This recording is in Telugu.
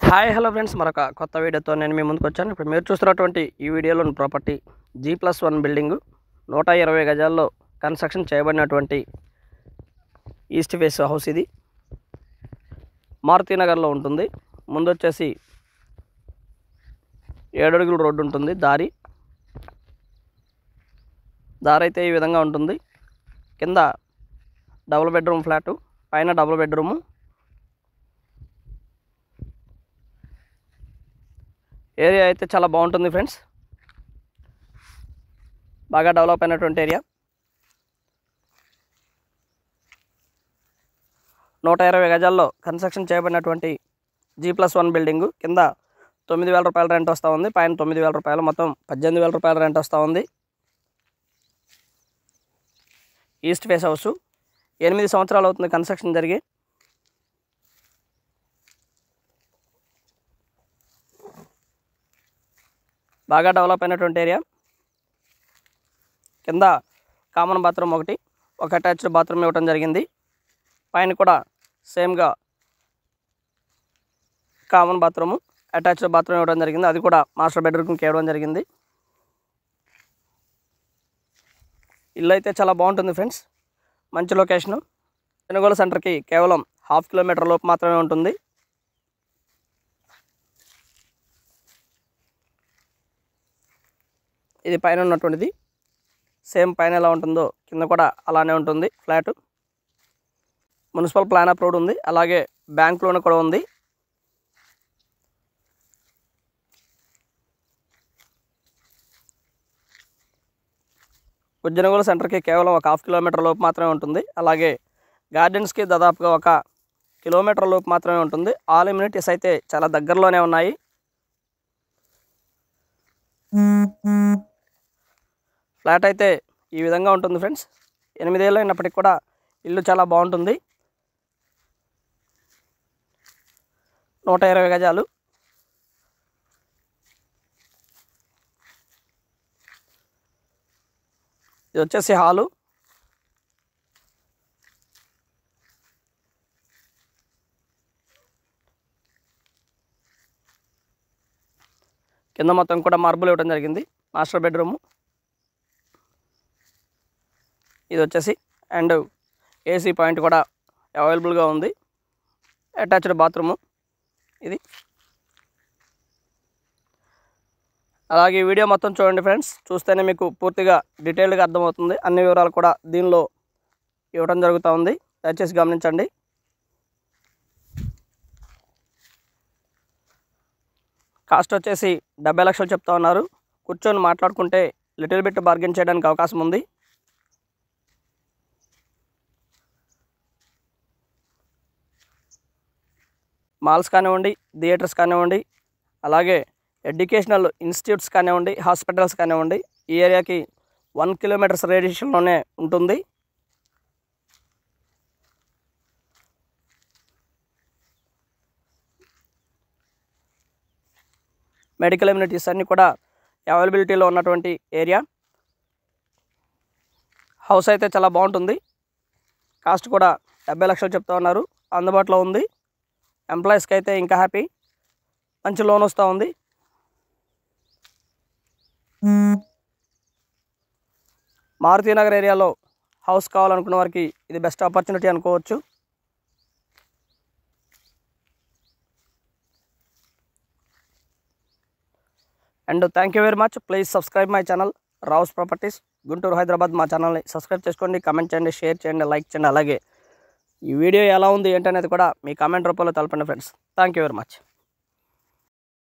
హాయ్ హలో ఫ్రెండ్స్ మరొక కొత్త వీడియోతో నేను మీ ముందుకు వచ్చాను ఇప్పుడు మీరు చూస్తున్నటువంటి ఈ వీడియోలోని property G plus one building నూట ఇరవై గజాల్లో కన్స్ట్రక్షన్ చేయబడినటువంటి ఈస్ట్ ఫేస్ హౌస్ ఇది మారుతీనగర్లో ఉంటుంది ముందు వచ్చేసి ఏడు అడుగుల రోడ్డు ఉంటుంది దారి దారి అయితే ఈ విధంగా ఉంటుంది కింద డబుల్ బెడ్రూమ్ ఫ్లాటు పైన డబుల్ బెడ్రూము ఏరియా అయితే చాలా బాగుంటుంది ఫ్రెండ్స్ బాగా డెవలప్ అయినటువంటి ఏరియా నూట ఇరవై గజాల్లో కన్స్ట్రక్షన్ చేయబడినటువంటి జీ ప్లస్ వన్ బిల్డింగు కింద తొమ్మిది వేల రూపాయల రెంట్ వస్తూ ఉంది పైన తొమ్మిది వేల రూపాయలు మొత్తం పద్దెనిమిది వేల రూపాయల రెంట్ వస్తూ ఉంది ఈస్ట్ ఫేస్ హౌస్ ఎనిమిది సంవత్సరాలు అవుతుంది కన్స్ట్రక్షన్ జరిగి బాగా డెవలప్ అయినటువంటి ఏరియా కింద కామన్ బాత్రూమ్ ఒకటి ఒక అటాచ్డ్ బాత్రూమ్ ఇవ్వడం జరిగింది పైన కూడా సేమ్గా కామన్ బాత్రూము అటాచ్డ్ బాత్రూమ్ ఇవ్వడం జరిగింది అది కూడా మాస్టర్ బెడ్రూమ్కి ఇవ్వడం జరిగింది ఇల్లు అయితే చాలా బాగుంటుంది ఫ్రెండ్స్ మంచి లొకేషను పెనుగోలు సెంటర్కి కేవలం హాఫ్ కిలోమీటర్ లోపు మాత్రమే ఉంటుంది ఇది పైన ఉన్నటువంటిది సేమ్ పైన ఎలా ఉంటుందో కింద కూడా అలానే ఉంటుంది ఫ్లాట్ మున్సిపల్ ప్లాన్ అప్రూవ్డ్ ఉంది అలాగే బ్యాంక్ లోన్ కూడా ఉంది ఉజ్జనగోలు సెంటర్కి కేవలం ఒక హాఫ్ కిలోమీటర్ లోపు మాత్రమే ఉంటుంది అలాగే గార్డెన్స్కి దాదాపుగా ఒక కిలోమీటర్ లోపు మాత్రమే ఉంటుంది ఆల్ ఇమ్యూనిటీస్ అయితే చాలా దగ్గరలోనే ఉన్నాయి ఫ్లాట్ అయితే ఈ విధంగా ఉంటుంది ఫ్రెండ్స్ ఎనిమిదేళ్ళు అయినప్పటికి కూడా ఇల్లు చాలా బాగుంటుంది నూట ఇరవై గజాలు ఇది వచ్చేసి హాలు కింద మొత్తం కూడా మార్బుల్ ఇవ్వడం జరిగింది మాస్టర్ బెడ్రూము ఇది వచ్చేసి అండ్ ఏసీ పాయింట్ కూడా అవైలబుల్గా ఉంది అటాచ్డ్ బాత్రూము ఇది అలాగే ఈ వీడియో మొత్తం చూడండి ఫ్రెండ్స్ చూస్తేనే మీకు పూర్తిగా డీటెయిల్డ్గా అర్థమవుతుంది అన్ని వివరాలు కూడా దీనిలో ఇవ్వడం జరుగుతూ ఉంది దయచేసి గమనించండి కాస్ట్ వచ్చేసి డెబ్బై లక్షలు చెప్తా ఉన్నారు కూర్చొని మాట్లాడుకుంటే లిటిల్ బిట్ బార్గెన్ చేయడానికి అవకాశం ఉంది మాల్స్ కానివ్వండి థియేటర్స్ కానివ్వండి అలాగే ఎడ్యుకేషనల్ ఇన్స్టిట్యూట్స్ కానివ్వండి హాస్పిటల్స్ కానివ్వండి ఈ ఏరియాకి వన్ కిలోమీటర్స్ రేడియేషన్లోనే ఉంటుంది మెడికల్ ఇమ్యూనిటీస్ అన్నీ కూడా అవైలబిలిటీలో ఉన్నటువంటి ఏరియా హౌస్ అయితే చాలా బాగుంటుంది కాస్ట్ కూడా డెబ్బై లక్షలు చెప్తా ఉన్నారు అందుబాటులో ఉంది ఎంప్లాయీస్కి అయితే ఇంకా హ్యాపీ మంచి లోన్ వస్తూ ఉంది మారుతీనగర్ ఏరియాలో హౌస్ కావాలనుకున్న వారికి ఇది బెస్ట్ ఆపర్చునిటీ అనుకోవచ్చు and thank you very much please subscribe my channel Rao's properties Guntur Hyderabad మా ఛానల్ని సబ్స్క్రైబ్ చేసుకోండి కామెంట్ చేయండి షేర్ చేయండి లైక్ చేయండి అలాగే ఈ వీడియో ఎలా ఉంది ఏంటనేది కూడా మీ కామెంట్ రూపంలో తెలపండి friends thank you very much